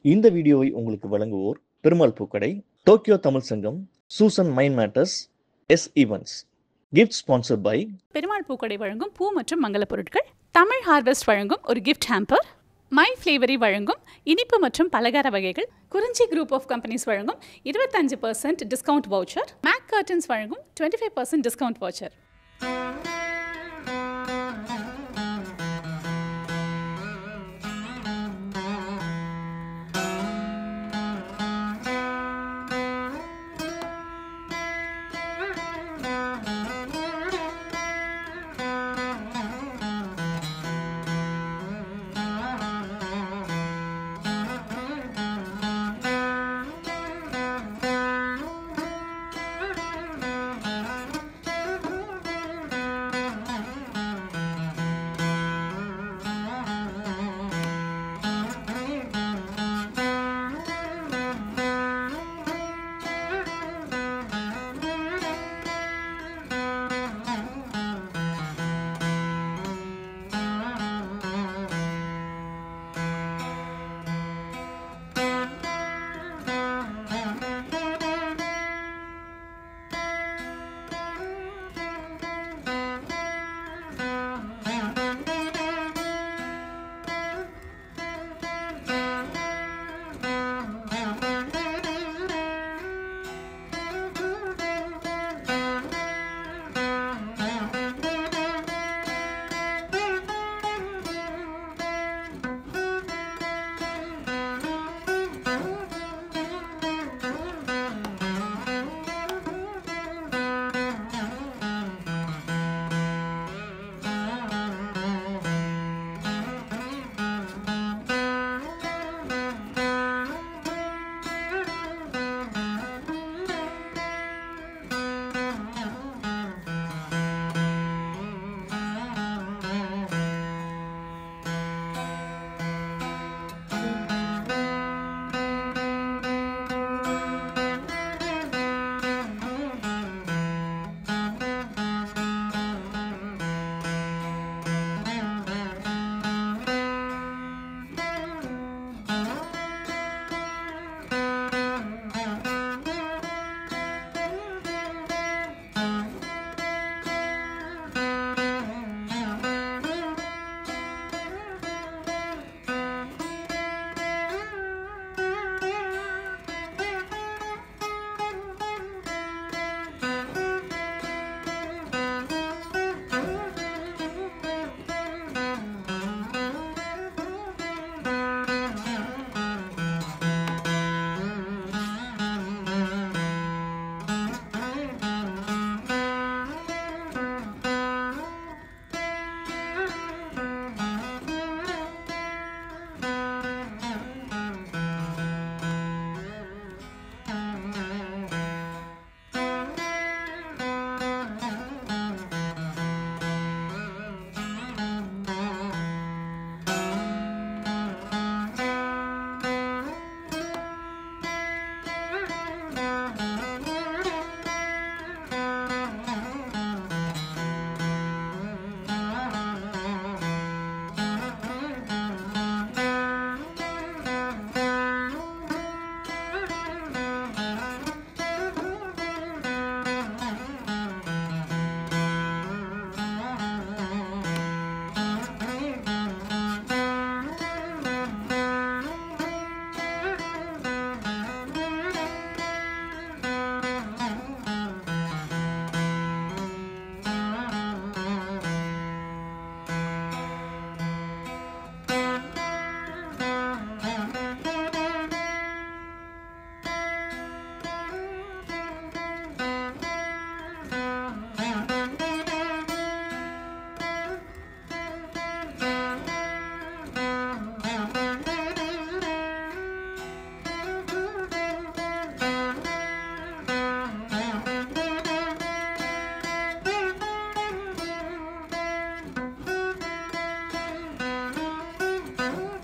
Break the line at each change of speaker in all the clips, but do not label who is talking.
இந்த வீடியோவை உங்களுக்கு வழங்குவோர் பெருமாள் பூக்கடை Tokyo Tamil Sangam Susan mind matters S Evans gift sponsor by
Perumal பூக்கடை வழங்கும் பூ மற்றும் மங்கள பொருட்கள் தமிழ் ஹார்வெஸ்ட் வழங்கும் ஒரு கிஃப்ட் ஹேம்பர் மை ஃப்ளேவரி வழங்கும் இனிப்பு மற்றும் பலகார வகைகள் குறிஞ்சி குரூப் ஆஃப் கம்பெனிஸ் வழங்கும் இருபத்தஞ்சு percent discount voucher Mac curtains வழங்கும் twenty five percent discount voucher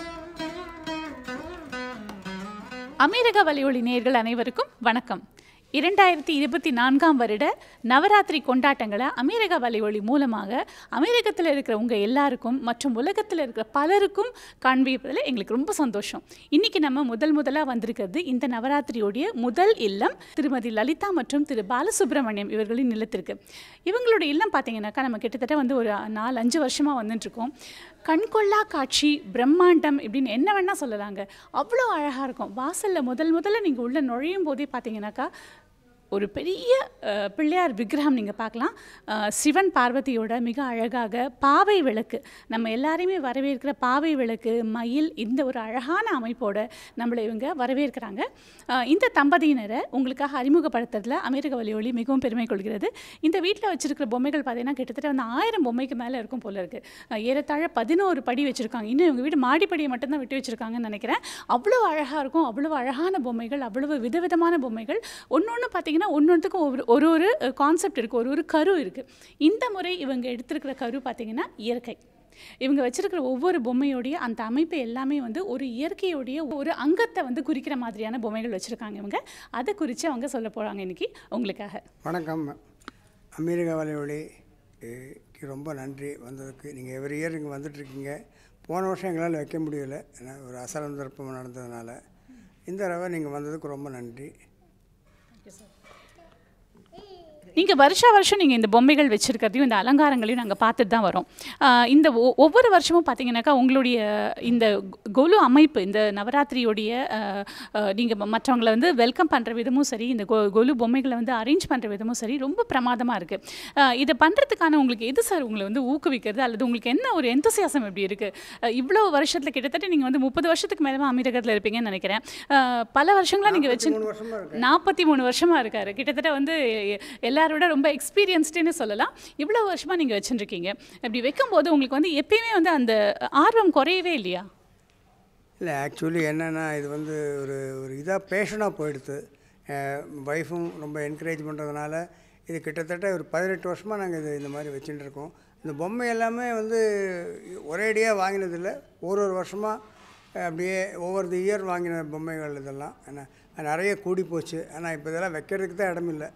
அமெரிக்க வலியொலி நேயர்கள் அனைவருக்கும் வணக்கம் இரண்டாயிரத்தி இருபத்தி நான்காம் வருட நவராத்திரி கொண்டாட்டங்களை அமெரிக்கா வலைவொலி மூலமாக அமெரிக்கத்தில் இருக்கிற உங்கள் எல்லாருக்கும் மற்றும் உலகத்தில் இருக்கிற பலருக்கும் காண்பிப்பதில் எங்களுக்கு ரொம்ப சந்தோஷம் இன்றைக்கி நம்ம முதல் முதலாக வந்திருக்கிறது இந்த நவராத்திரியோடைய முதல் இல்லம் திருமதி லலிதா மற்றும் திரு பாலசுப்ரமணியம் இவர்களின் இல்லத்திற்கு இவங்களுடைய இல்லம் பார்த்தீங்கன்னாக்கா நம்ம கிட்டத்தட்ட வந்து ஒரு நாலு அஞ்சு வருஷமாக வந்துட்டுருக்கோம் கண்கொள்ளா காட்சி பிரம்மாண்டம் இப்படின்னு என்ன வேணால் சொல்லலாங்க அவ்வளோ அழகாக இருக்கும் வாசலில் முதல் முதல்ல நீங்கள் உள்ளே நுழையும் போதே பார்த்தீங்கன்னாக்கா ஒரு பெரிய அஹ், பிள்ளையார் விக்கிரகம் நீங்கள் பார்க்கலாம் அஹ், சிவன் பார்வதியோட மிக அழகாக பாவை விளக்கு நம்ம எல்லாரையுமே வரவேற்கிற பாவை விளக்கு மயில் இந்த ஒரு அழகான அமைப்போட நம்மளை இவங்க வரவேற்கிறாங்க அஹ், இந்த தம்பதியினரை உங்களுக்காக அறிமுகப்படுத்துறதுல அமெரிக்க வலியொலி மிகவும் பெருமை கொள்கிறது இந்த வீட்டில் வச்சிருக்கிற பொம்மைகள் பார்த்தீங்கன்னா கிட்டத்தட்ட வந்து ஆயிரம் பொம்மைக்கு மேலே இருக்கும் போல இருக்கு அஹ், ஏறத்தாழ பதினோரு படி வச்சுருக்காங்க இன்னும் இவங்க வீடு மாடிப்படியை மட்டும்தான் விட்டு வச்சுருக்காங்கன்னு நினைக்கிறேன் அவ்வளோ அழகாக இருக்கும் அவ்வளோ அழகான பொம்மைகள் அவ்வளவு விதவிதமான பொம்மைகள் ஒன்று ஒன்று பார்த்தீங்கன்னா ஒன்னொன்றுக்கும் ஒரு ஒரு ஒரு கான்செப்ட் இருக்குது ஒரு ஒரு கரு இருக்குது இந்த முறை இவங்க எடுத்திருக்கிற கரு பார்த்தீங்கன்னா இயற்கை இவங்க வச்சிருக்கிற ஒவ்வொரு பொம்மையோடைய அந்த அமைப்பு எல்லாமே வந்து ஒரு இயற்கையோடைய ஒரு அங்கத்தை வந்து குறிக்கிற மாதிரியான பொம்மைகள் வச்சுருக்காங்க இவங்க அதை குறித்து அவங்க சொல்ல போகிறாங்க இன்னைக்கு உங்களுக்காக
வணக்கம் அமெரிக்கா வலைவலிக்கு ரொம்ப நன்றி வந்ததுக்கு நீங்கள் எவ்ரி இயர் இங்கே வந்துட்டுருக்கீங்க போன வருஷம் எங்களால் வைக்க முடியல ஏன்னா ஒரு அசலந்தர்ப்பம் நடந்ததுனால இந்த தடவை நீங்கள் வந்ததுக்கு ரொம்ப நன்றி
நீங்கள் வருஷா வருஷம் நீங்கள் இந்த பொம்மைகள் வச்சுருக்கிறதையும் இந்த அலங்காரங்களையும் நாங்கள் பார்த்துட்டு தான் வரோம் ஆஹ் இந்த ஒ- ஒவ்வொரு வருஷமும் பார்த்தீங்கன்னாக்கா உங்களுடைய இந்த கொ- கொலு அமைப்பு இந்த நவராத்திரியோடைய நீங்கள் மற்றவங்களை வந்து வெல்கம் பண்ணுற விதமும் சரி இந்த கொ கொலு பொம்மைகளை வந்து அரேஞ்ச் பண்ணுற விதமும் சரி ரொம்ப பிரமாதமாக இருக்குது இதை பண்ணுறதுக்கான உங்களுக்கு எது சார் உங்களை வந்து ஊக்குவிக்கிறது அல்லது உங்களுக்கு என்ன ஒரு எந்தசியாசம் எப்படி இருக்குது இவ்வளோ வருஷத்தில் கிட்டத்தட்ட நீங்கள் வந்து முப்பது வருஷத்துக்கு மேலே அமெரிக்கத்தில் இருப்பீங்கன்னு நினைக்கிறேன் ஆஹ் பல வருஷங்களாக நீங்கள் வச்சு
மூணு வருஷமாக இருக்கு
நாற்பத்தி மூணு வருஷமா இருக்காரு கிட்டத்தட்ட வந்து எ- எல்லாரோட ரொம்ப எக்ஸ்பீரியன்ஸ்டுன்னு சொல்லலாம் இவ்வளோ வருஷமா நீங்க வச்சுருக்கீங்க இப்படி வைக்கும்போது உங்களுக்கு வந்து எப்பயுமே வந்து அந்த ஆர்வம் குறையவே இல்லையா
இல்லை ஆக்சுவலி என்னென்னா இது வந்து ஒரு ஒரு இதாக பேஷனாக போயிடுது ஒய்ஃபும் ரொம்ப என்கரேஜ் பண்ணுறதுனால இது கிட்டத்தட்ட ஒரு பதினெட்டு வருஷமாக நாங்கள் இது இந்த மாதிரி வச்சுட்டு இருக்கோம் இந்த பொம்மை எல்லாமே வந்து ஒரேடியாக வாங்கினதில்ல ஒரு ஒரு வருஷமாக அப்படியே ஒவ்வொரு இயர் வாங்கின பொம்மைகள் இதெல்லாம் ஏன்னா அது நிறைய கூடி போச்சு ஆனால் இப்போ இதெல்லாம் வைக்கிறதுக்கு தான் இடமில்லை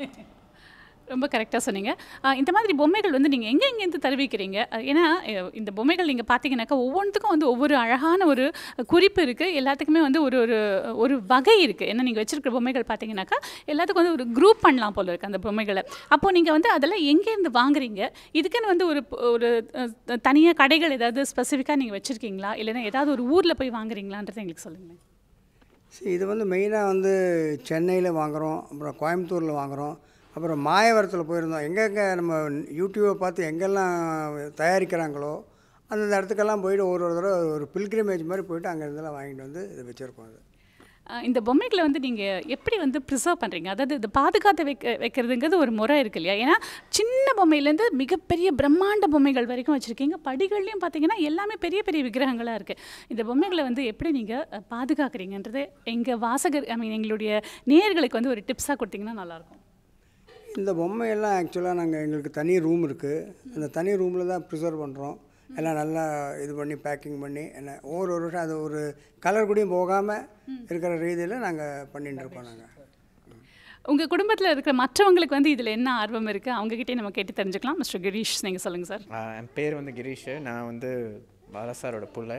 ரொம்ப கரெக்டாக சொன்னீங்க ஆஹ் இந்த மாதிரி பொம்மைகள் வந்து நீங்கள் எங்கே எங்கேருந்து தருவிக்கிறீங்க அஹ் ஏன்னா அஹ் இந்த பொம்மைகள் நீங்கள் பார்த்தீங்கன்னாக்கா ஒவ்வொன்றுத்துக்கும் வந்து ஒவ்வொரு அழகான ஒரு குறிப்பு இருக்குது எல்லாத்துக்குமே வந்து ஒரு ஒரு ஒரு வகை இருக்குது ஏன்னா நீங்கள் வச்சிருக்கிற பொம்மைகள் பார்த்தீங்கன்னாக்கா எல்லாத்துக்கும் வந்து ஒரு குரூப் பண்ணலாம் போல இருக்குது அந்த பொம்மைகளை அப்போது நீங்கள் வந்து அதெல்லாம் எங்கேருந்து வாங்குறீங்க இதுக்குன்னு வந்து ஒரு ஒரு தனியாக கடைகள் ஏதாவது ஸ்பெசிஃபிக்காக நீங்கள் வச்சுருக்கீங்களா இல்லைன்னா ஏதாவது ஒரு ஊரில் போய் வாங்குறீங்களான்றதை எங்களுக்கு சொல்லுங்களேன்
சரி இது வந்து மெயினாக வந்து சென்னையில் வாங்குகிறோம் அப்புறம் கோயம்புத்தூரில் வாங்குகிறோம் அப்புறம் மாயவரத்தில் போயிருந்தோம் எங்கெங்கே நம்ம யூடியூப்பை பார்த்து எங்கெல்லாம் தயாரிக்கிறாங்களோ அந்தந்த இடத்துக்கெல்லாம் போயிட்டு ஒரு ஒரு தடவை ஒரு பில்கிரிமேஜ் மாதிரி போயிட்டு அங்கே இருந்தெல்லாம் வாங்கிட்டு வந்து இது வச்சுருக்கோம் அது
அஹ் இந்த பொம்மைகளை வந்து நீங்கள் எப்படி வந்து ப்ரிசர்வ் பண்ணுறீங்க அதாவது இது பாதுகாத்து வைக்க வைக்கிறதுங்கிறது ஒரு முறை இருக்கு இல்லையா ஏன்னா சின்ன பொம்மையிலேருந்து மிகப்பெரிய பிரம்மாண்ட பொம்மைகள் வரைக்கும் வச்சுருக்கீங்க படிகள்லையும் பார்த்தீங்கன்னா எல்லாமே பெரிய பெரிய விக்கிரகங்களாக இருக்குது இந்த பொம்மைகளை வந்து எப்படி நீங்கள் பாதுகாக்கிறீங்கன்றது எங்கள் வாசகர் ஐ மீன் எங்களுடைய நேயர்களுக்கு வந்து ஒரு டிப்ஸாக கொடுத்தீங்கன்னா நல்லாயிருக்கும்
இந்த பொம்மையெல்லாம் ஆக்சுவலாக நாங்கள் எங்களுக்கு தனி ரூம் இருக்குது அந்த தனி ரூமில் தான் ப்ரிசர்வ் பண்ணுறோம் எல்லாம் நல்லா இது பண்ணி பேக்கிங் பண்ணி என்ன ஒவ்வொரு ஒரு வருஷம் அது ஒரு கலர் கூடயும் போகாமல் இருக்கிற ரீதியில் நாங்கள் பண்ணிட்டு இருக்கோம் நாங்கள்
உங்கள் குடும்பத்தில் இருக்கிற மற்றவங்களுக்கு வந்து இதில் என்ன ஆர்வம் இருக்குது அவங்ககிட்டே நம்ம கேட்டு தெரிஞ்சுக்கலாம் மிஸ்டர் கிரீஷ் நீங்கள் சொல்லுங்கள் சார்
ஆஹ் என் பேர் வந்து கிரீஷ் நான் வந்து பாலசாரோட புள்ள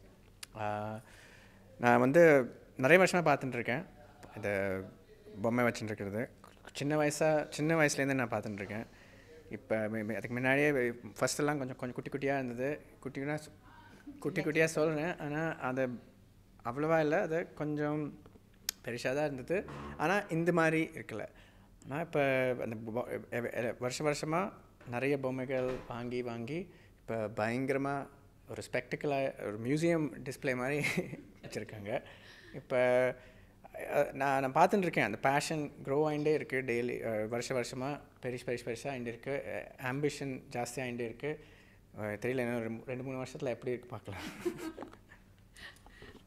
ஆஹ் நான் வந்து நிறைய வருஷமாக பார்த்துட்டு இருக்கேன் இந்த பொம்மை வச்சுட்டு இருக்கிறது சின்ன வயசாக சின்ன வயசுலேருந்து நான் பார்த்துட்டு இருக்கேன் இப்போ அதுக்கு முன்னாடியே ஃபஸ்ட்டெல்லாம் கொஞ்சம் கொஞ்சம் குட்டி குட்டியாக இருந்தது குட்டி குட்டியாக குட்டி குட்டியாக சொல்கிறேன் ஆனால் அது அவ்வளோவா இல்லை அது கொஞ்சம் பெருசாக தான் இருந்தது ஆனால் இந்த மாதிரி இருக்கல ஆனால் இப்போ அந்த பொ- எ- எ- வருஷம் வருஷமாக நிறைய பொம்மைகள் வாங்கி வாங்கி இப்போ பயங்கரமாக ஒரு ஸ்பெக்டிக்கலாக ஒரு மியூசியம் டிஸ்ப்ளே மாதிரி வச்சுருக்காங்க இப்போ அஹ், நான் நான் பார்த்துட்டு இருக்கேன் அந்த பேஷன் க்ரோ ஆகிட்டே இருக்குது டெய்லி வருஷ வருஷமாக பெருசு பெருசு பெருசாக ஆகிட்டு இருக்குது ஆம்பிஷன் ஜாஸ்தி ஆகிட்டே இருக்குது தெரியல இன்னும் ரெண்டு- ரெண்டு மூணு வருஷத்தில் எப்படி இருக்கு பார்க்கலாம்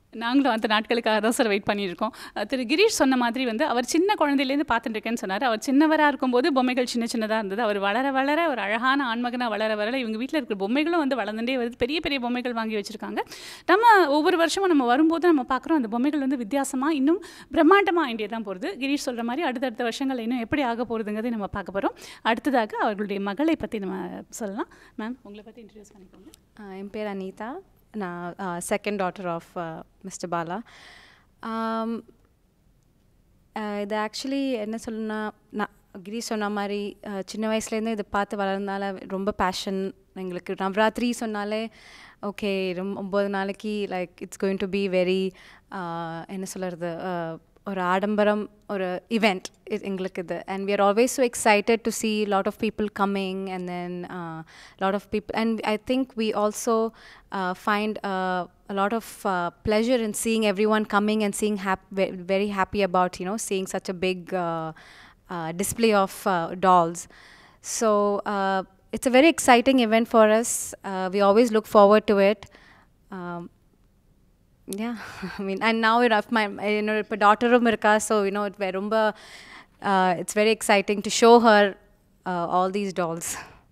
நாங்களும் அந்த நாட்களுக்காக தான் சார் வெயிட் பண்ணியிருக்கோம் அஹ் திரு கிரீஷ் சொன்ன மாதிரி வந்து அவர் சின்ன குழந்தையிலேருந்து பார்த்துட்டு இருக்கேன்னு சொன்னார் அவர் சின்னவராக இருக்கும்போது பொம்மைகள் சின்ன சின்னதாக இருந்தது அவர் வளர வளர ஒரு அழகான ஆண்மகனாக வளர வளர இவங்க வீட்டில் இருக்கிற பொம்மைகளும் வந்து வளர்ந்துட்டே வருது பெரிய பெரிய பொம்மைகள் வாங்கி வச்சுருக்காங்க நம்ம ஒவ்வொரு வருஷமும் நம்ம வரும்போது நம்ம பார்க்குறோம் அந்த பொம்மைகள் வந்து வித்தியாசமாக இன்னும் பிரம்மாண்டமாக ஆண்டியே தான் போகிறது கிரீஷ் சொல்கிற மாதிரி அடுத்தடுத்த வருஷங்கள் இன்னும் எப்படி ஆக போகிறதுங்கிறதை நம்ம பார்க்க போகிறோம் அடுத்ததாக அவர்களுடைய மகளை பற்றி நம்ம சொல்லலாம் மேம் உங்களை பற்றி இன்ட்ரடியூஸ் பண்ணிக்கோங்க
Uh, என் பேர் அனிதா நான் second daughter of mister Bala Um, uh, இது ஆக்சுவலி என்ன சொல்லணும்னா நான் கிரி சொன்ன மாதிரி uh, சின்ன வயசுலேருந்து இதை பார்த்து வளர்ந்தனால ரொம்ப பேஷன் எங்களுக்கு நவராத்திரி சொன்னாலே ஓகே ரொம்ப ஒம்பது நாளைக்கு like it's going to be very என்ன சொல்கிறது ஒரு ஆடம்பரம் ஒரு இவெண்ட் எங்களுக்கு இது and we are always so excited to see lot of people coming and then uh, lot of people and i think we also uh, find uh, a lot of uh, pleasure in seeing everyone coming and seeing hap- ve- very happy about you know seeing such a big uh, uh, display of uh, dolls so uh, it's a very exciting event for us uh, we always look forward to it um, yeah i mean and now it my you know இப்போ டாட்டரும் இருக்கா so you know it ரொம்ப uh, it's very exciting to show her uh, all these dolls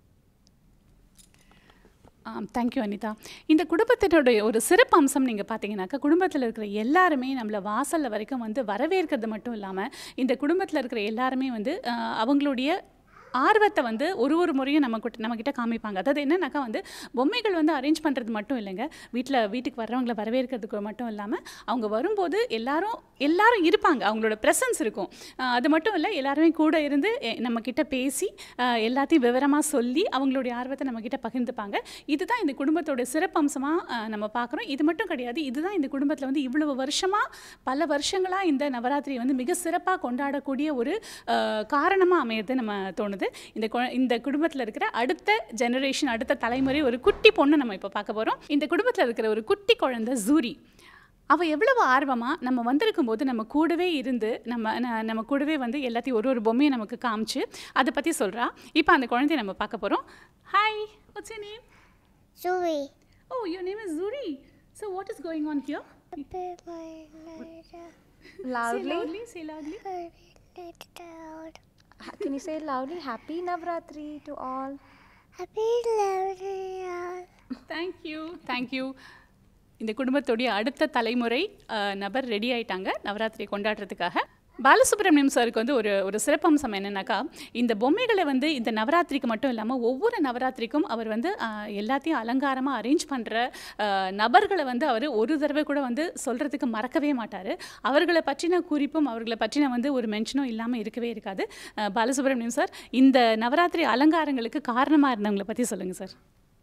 thank you Anitha இந்த குடும்பத்தினுடைய ஒரு சிறப்பு அம்சம் நீங்கள் பார்த்தீங்கன்னாக்கா குடும்பத்தில் இருக்கிற எல்லாருமே நம்மளை வாசலில் வரைக்கும் வந்து வரவேற்கிறது மட்டும் இல்லாமல் இந்த குடும்பத்தில் இருக்கிற எல்லாருமே வந்து ஆஹ், அவங்களுடைய ஆர்வத்தை வந்து ஒரு ஒரு முறையும் நம்ம கிட்ட நம்மக்கிட்ட காமிப்பாங்க அதாவது என்னன்னாக்கா வந்து பொம்மைகள் வந்து அரேஞ்ச் பண்ணுறது மட்டும் இல்லைங்க வீட்டில் வீட்டுக்கு வர்றவங்களை வரவேற்கிறதுக்கு மட்டும் இல்லாமல் அவங்க வரும்போது எல்லாரும் எல்லாரும் இருப்பாங்க அவங்களோட ப்ரெசன்ஸ் இருக்கும் ஆஹ், அது மட்டும் இல்லை எல்லாருமே கூட இருந்து எ- நம்மக்கிட்ட பேசி ஆஹ், எல்லாத்தையும் விவரமாக சொல்லி அவங்களுடைய ஆர்வத்தை நம்மக்கிட்ட பகிர்ந்துப்பாங்க இதுதான் இந்த குடும்பத்தோட சிறப்பம்சமாக நம்ம பார்க்குறோம் இது மட்டும் கிடையாது இதுதான் இந்த குடும்பத்தில் வந்து இவ்வளவு வருஷமாக பல வருஷங்களாக இந்த நவராத்திரி வந்து மிக சிறப்பாக கொண்டாடக்கூடிய ஒரு காரணமாக அமையிறது நம்ம தோணுது இந்த கொ- இந்த குடும்பத்தில் இருக்கிற அடுத்த ஜெனரேஷன் அடுத்த தலைமுறை ஒரு குட்டி பொண்ணு நம்ம இப்போ பார்க்க போகிறோம் இந்த குடும்பத்தில் இருக்கிற ஒரு குட்டி குழந்தை ஜூரி அவள் எவ்வளவு ஆர்வமாக நம்ம வந்திருக்கும் போது நம்ம கூடவே இருந்து நம்ம ந- நம்ம கூடவே வந்து எல்லாத்தையும் ஒரு ஒரு பொம்மையை நமக்கு காமிச்சு அதை பற்றி சொல்கிறா இப்போ அந்த குழந்தைய நம்ம பார்க்க போகிறோம் hi what's your name
Zoe.
Oh, your name is Zuri. So what is going on here?
Bit my later.
Say loudly, say loudly.
Loud.
can you say it loudly happy navratri to all
Happy louder.
Thank you. Thank you. இந்த குடும்பத்துடைய அடுத்த தலைமுறை அஹ், நபர் ready ஆயிட்டாங்க நவராத்திரி கொண்டாடுறதுக்காக பாலசுப்ரமணியம் சாருக்கு வந்து ஒரு ஒரு சிறப்பம்சம் என்னன்னாக்கா இந்த பொம்மைகளை வந்து இந்த நவராத்திரிக்கு மட்டும் இல்லாமல் ஒவ்வொரு நவராத்திரிக்கும் அவர் வந்து அஹ், எல்லாத்தையும் அலங்காரமாக அரேஞ்ச் பண்ணுற நபர்களை வந்து அவர் ஒரு தடவை கூட வந்து சொல்கிறதுக்கு மறக்கவே மாட்டார் அவர்களை பற்றின குறிப்பும் அவர்களை பற்றின வந்து ஒரு மென்ஷனும் இல்லாமல் இருக்கவே இருக்காது அஹ், பாலசுப்ரமணியம் சார் இந்த நவராத்திரி அலங்காரங்களுக்கு காரணமாக இருந்தவங்களை பற்றி சொல்லுங்கள் சார்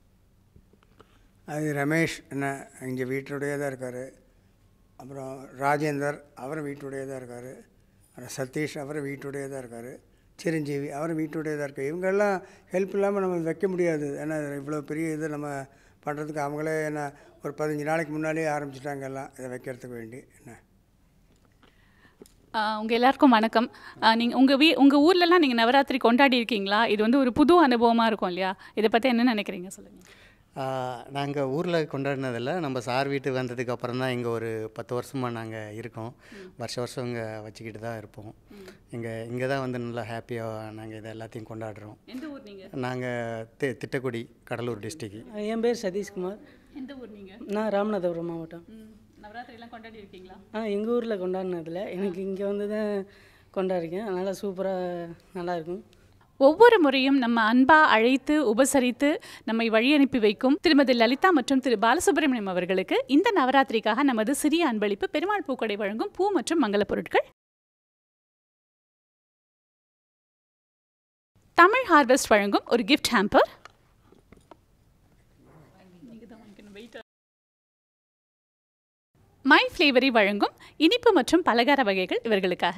அது ரமேஷ் என்ன இங்கே வீட்டுடைய தான் இருக்கார் அப்புறம் ராஜேந்தர் அவர் வீட்டுடைய தான் இருக்கார் அப்புறம் சதீஷ் அவர் வீட்டுடைய தான் இருக்கார் சிரஞ்சீவி அவர் வீட்டுடைய தான் இருக்கார் இவங்கெல்லாம் ஹெல்ப் இல்லாமல் நம்ம வைக்க முடியாது ஏன்னா இவ்வளோ பெரிய இது நம்ம பண்ணுறதுக்கு அவங்களே என்ன ஒரு பதினஞ்சு நாளைக்கு முன்னாடியே ஆரம்பிச்சிட்டாங்க எல்லாம் இதை வைக்கிறதுக்கு வேண்டி என்ன
உங்கள் எல்லாருக்கும் வணக்கம் நீங்கள் உங்கள் வீ உங்கள் ஊர்லலாம் நீங்கள் நவராத்திரி கொண்டாடி இருக்கீங்களா இது வந்து ஒரு புது அனுபவமாக இருக்கும் இல்லையா இதை பற்றி என்ன நினைக்கிறீங்க சொல்லுங்கள்
நாங்கள் ஊரில் கொண்டாடினதில்ல நம்ம சார் வீட்டுக்கு வந்ததுக்கு அப்புறம் தான் இங்கே ஒரு பத்து வருஷமாக நாங்கள் இருக்கோம் வருஷ வருஷம் இங்கே வச்சுக்கிட்டு தான் இருப்போம் இங்கே இங்கே தான் வந்து நல்லா ஹாப்பியாக நாங்கள் இதை எல்லாத்தையும் கொண்டாடுறோம்
எந்த ஊர் நீங்கள்
நாங்கள் தி திட்டக்குடி கடலூர் டிஸ்ட்ரிக்ட்
என் பேர் சதீஷ்குமார்
எந்த ஊர் நீங்கள்
நான் ராமநாதபுரம் மாவட்டம்
நவராத்திரிலாம் கொண்டாடி இருக்கீங்களா
ஆ எங்கள் ஊரில் கொண்டாடினதில்ல எனக்கு இங்கே வந்து தான் கொண்டாடிருக்கேன் அதனால் சூப்பராக நல்லாயிருக்கும்
ஒவ்வொரு முறையும் நம்ம அன்பா அழைத்து உபசரித்து நம்மை வழி அனுப்பி வைக்கும் திருமதி லலிதா மற்றும் திரு பாலசுப்ரமணியம் அவர்களுக்கு இந்த நவராத்திரிக்காக நமது சிறிய அன்பளிப்பு பெருமாள் பூக்கடை வழங்கும் பூ மற்றும் மங்கள பொருட்கள் தமிழ் ஹார்வெஸ்ட் வழங்கும் ஒரு கிஃப்ட் ஹேம்பர் மை ஃப்ளேவரி வழங்கும் இனிப்பு மற்றும் பலகார வகைகள் இவர்களுக்காக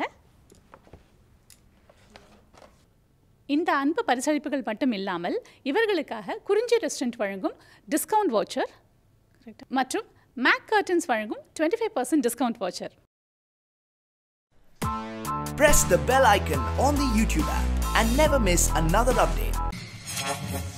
இந்த அன்பு பரிசளிப்புகள் மட்டும் இல்லாமல் இவர்களுக்காக குறிஞ்சி ரெஸ்டாரண்ட் வழங்கும் டிஸ்கவுண்ட் வாச்சர் மற்றும் மேக் கர்டன்ஸ் வழங்கும் twenty five percent discount voucher
Press the bell icon on the YouTube app and never miss another update.